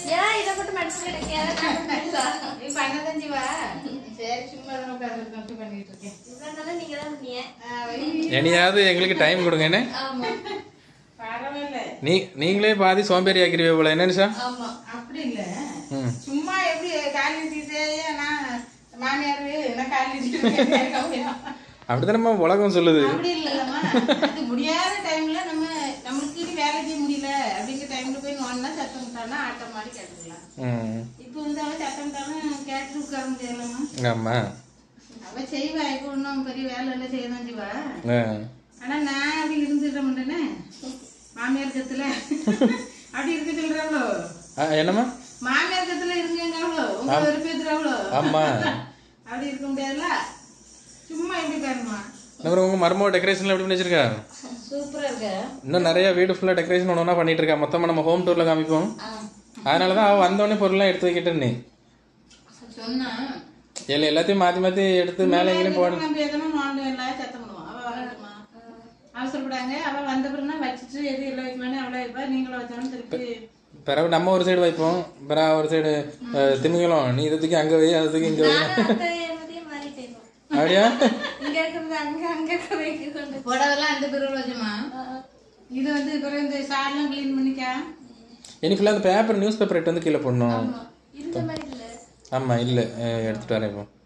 ஏன் இதை மட்டும் மனசுல எனக்கு ஏதாவது நீ பண்ணதான் ஜீவா சரி சும்மா தான் உட்கார்ந்து நோக்கி பண்ணிட்டு இருக்கேன் இவ்வளவு நாளா நீங்க தான் பண்ணீங்க ஆ, வை. இனியாவது எங்களுக்கு டைம் கொடுங்க என்ன ஆமா பரவாயில்ல நீ நீங்களே பாதி சோம்பேறி ஆக்கிருவே போல என்ன நிஷா ஆமா அப்படி இல்ல ம் சும்மா எப்படி கால் நீட்டிட்டே நான் மாமியார் நான் கால் நீட்டிட்டு அப்படித்தானம்மா உலகம் சொல்லுது அப்படி இல்லைல்லம்மா அது முடியாத டைம்ல நம்ம நம்மளுக்கு இது வேலை செய்ய முடியல அப்படிங்கிற டைம்ல போய் நோண்டா சத்தம் விட்டானா ஆட்டம் மாதிரி கேட்டுக்கலாம் ம் இப்போ வந்து அவன் சத்தம் விட்டாலும் கேட்டு உட்கார முடியலம்மா ஆமா அவ செய்வா இப்போ ஒன்றும் பெரிய வேலை எல்லாம் செய்யதான் செய்வா ஆ. ஆனா நான் அப்படி இருந்துட மாட்டேனே மாமியார் கத்துல அப்படி இருக்க சொல்றாங்களோ ஆ, என்னம்மா மாமியார் கத்துல இருங்கங்காவளோ உங்க வெறுப்பேத்துறாவளோ ஆமா அப்படி இருக்க முடியாதுல்ல சும்மா எப்படி பாருமா அப்புறம் உங்க மருமக டெக்கரேஷன்ல எப்படி பண்ணி வச்சிருக்கா சூப்பரா இருக்க இன்னும் நிறைய வீடு ஃபுல்லா டெக்கரேஷன் ஒன்று ஒன்றா பண்ணிட்டு இருக்கா மொத்தமா நம்ம ஹோம் டூர்ல காமிப்போம் ஆ. அதனால தான் அவள் வந்தோடனே பொருள்லாம் எடுத்து வைக்கிட்டு நீ சொன்னா இல்லை எல்லாத்தையும் மாற்றி மாற்றி எடுத்து மேலே எங்கேயும் போட நம்ம எதனும் நோண்டு எல்லாம் சத்தம் பண்ணுவோம் அவ வரட்டுமா அவசரப்படாங்க அவ வந்த பிறகு வச்சுட்டு எது எல்லாம் வைக்கலான்னு அவளே வைப்பா நீங்களும் வச்சாலும் திருப்பி பிறகு நம்ம ஒரு சைடு வைப்போம் பிறகு ஒரு சைடு திமிங்கலம் நீ இதுக்கு அங்கே வை அதுக்கு இங்கே வை நானும் அந்த மாதிரியே மாறிட்டேன் இப்போ. அப்படியா இங்க இருக்கிறது அங்க அங்க இருக்க வைக்கிறது புடவெல்லாம் அந்த பிறகு வச்சுமா இது வந்து பிறகு இந்த சார்லாம் க்ளீன் பண்ணிக்க இனி ஃபுல்லாக அந்த பேப்பர் நியூஸ் பேப்பர் எடுத்து வந்து கீழே போடணும் இருந்த மாதிரி இல்ல ஆமாம் இல்லை எடுத்துகிட்டு வரேன் இப்போ